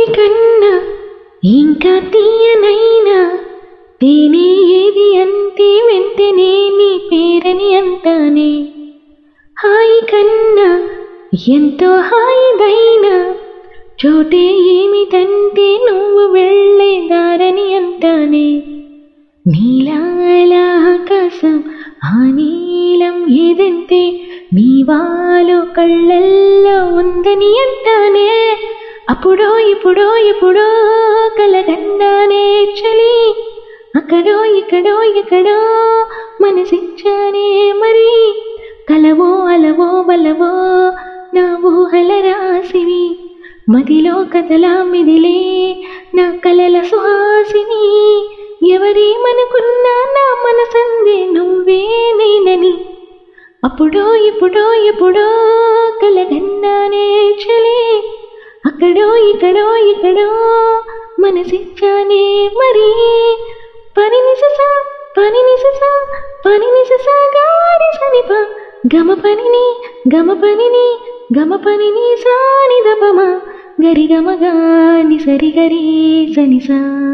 కన్నా ఇంకా తీయనైనా తేనే ఏది అంతే వెంటనే నీ పేరని అంటానే హాయి కన్నా ఎంతో హాయిదైనా చోటే ఏమిటంటే నువ్వు వెళ్ళే దారని అంటానే నీలాల ఆకాశం ఆ నీలం ఏదంటే నీ వాలో కళ్ళల్లో ఉందని అంటానే అప్పుడో ఇప్పుడో ఎప్పుడో కలగన్నానే చలి అక్కడో ఇక్కడో ఎక్కడో మనసిచ్చానే మరి కలవో అలవో బలవో నా ఊహల రాసివి మదిలో కథలా మిదిలే నా కలల సుహాసిని ఎవరేమనుకున్నా నా మనసందే నువ్వే నేనని అప్పుడో ఇప్పుడో ఎప్పుడో కలగన్నానే చలే అక్కడో ఇక్కడో ఇక్కడో మనసిచ్చానే మరి పని నిసస పని నిసస పని నిసస గారి సనిప గమ పనిని గమ పనిని గమ పనిని సాని దపమ గరి గమ గాని సరి గరి సనిసా